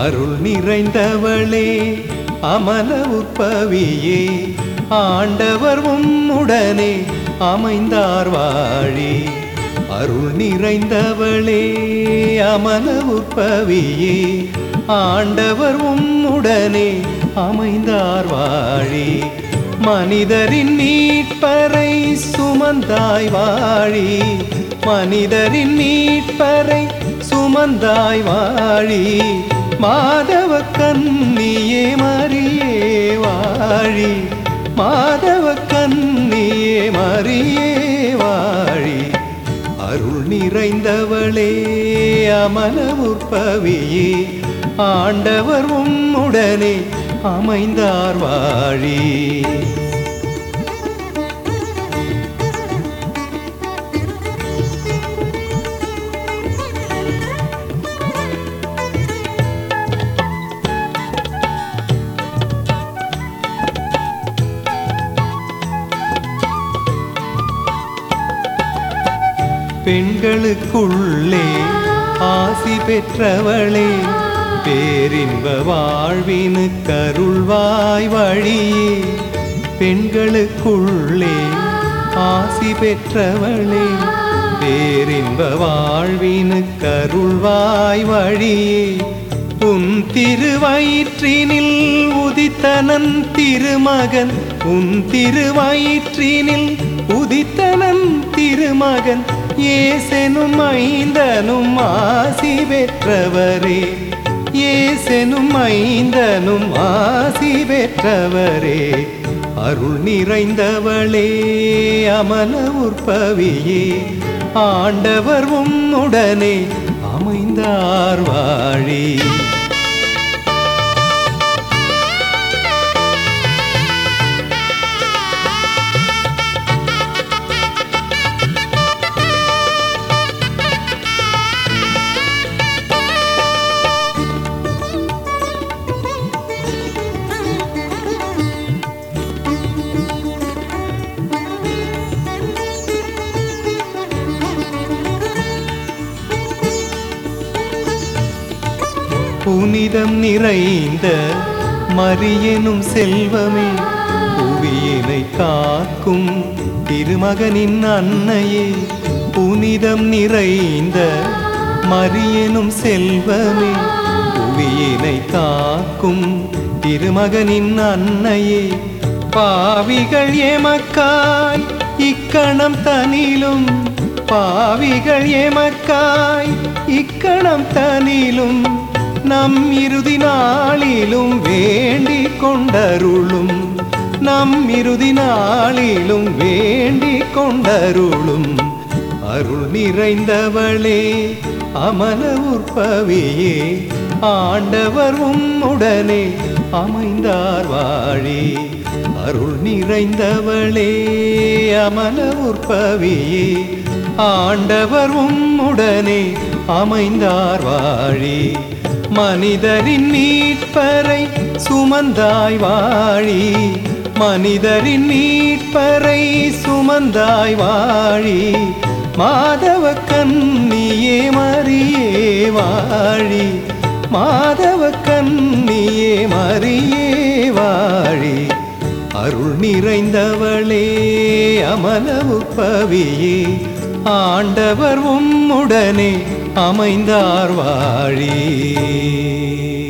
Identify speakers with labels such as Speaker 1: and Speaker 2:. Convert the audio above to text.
Speaker 1: அருள் நிறைந்தவளே அமல உற்பவியே ஆண்டவர் உம்முடனே அமைந்தார் வாழி அருள் நிறைந்தவளே அமல உற்பவியே ஆண்டவர் உம்முடனே அமைந்தார் வாழி மனிதரின் மீட்பரை சுமந்தாய் வாழி மனிதரின் மீட்பரை சுமந்தாய் வாழி மாதவ கன்னியே மரியே வாழி மாதவ கன்னியே மரியே வாழி அருள் நிறைந்தவளே அமல உற்பவியே ஆண்டவர் உம்முடனே அமைந்தார் வாழி பெண்களுக்குள்ளே ஆசி பெற்றவளே பேரின்ப வாழ்வினு கருள்வாய் வழியே பெண்களுக்குள்ளே ஆசி பெற்றவளே பேரின்ப வாழ்வினு கருள்வாய் வழியே உன் திருவயிற்றினில் உதித்தனன் திருமகன் உன் திருவயிற்றினில் உதித்தனன் திருமகன் ஏசெனும் ஐந்தனும் ஆசி பெற்றவரே ஏசெனும் ஐந்தனும் ஆசி பெற்றவரே அருள் நிறைந்தவளே அமல உற்பவியே ஆண்டவர் உம்முடனே அமைந்தார் வாழி புனிதம் நிறைந்த மரியனும் செல்வமே புவியினை காக்கும் திருமகனின் அன்னையே புனிதம் நிறைந்த மரியனும் செல்வமே புவியினை காக்கும் திருமகனின் அன்னையே பாவிகள் எமக்காய் இக்கணம் தனிலும் பாவிகள் எமக்காய் இக்கணம் தனிலும் நம் இறுதி நாளிலும் வேண்டிக் கொண்டருளும் நம் இறுதி நாளிலும் வேண்டிக் கொண்டருளும் அருள் நிறைந்தவளே அமல உற்பவியே ஆண்டவர் உம்முடனே அமைந்தார் வாழி அருள் நிறைந்தவளே அமல உற்பவியே ஆண்டவர் உம்முடனே அமைந்தார் வாழி மனிதரின் மீட்பரை சுமந்தாய் வாழி மனிதரின் மீட்பரை சுமந்தாய் வாழி மாதவ கன்னியே மரியே வாழி மாதவ கன்னியே மரியே வாழி அருள் நிறைந்தவளே அமல உற்பவியே ஆண்டவர் உம்முடனே அமைந்தார் வாழி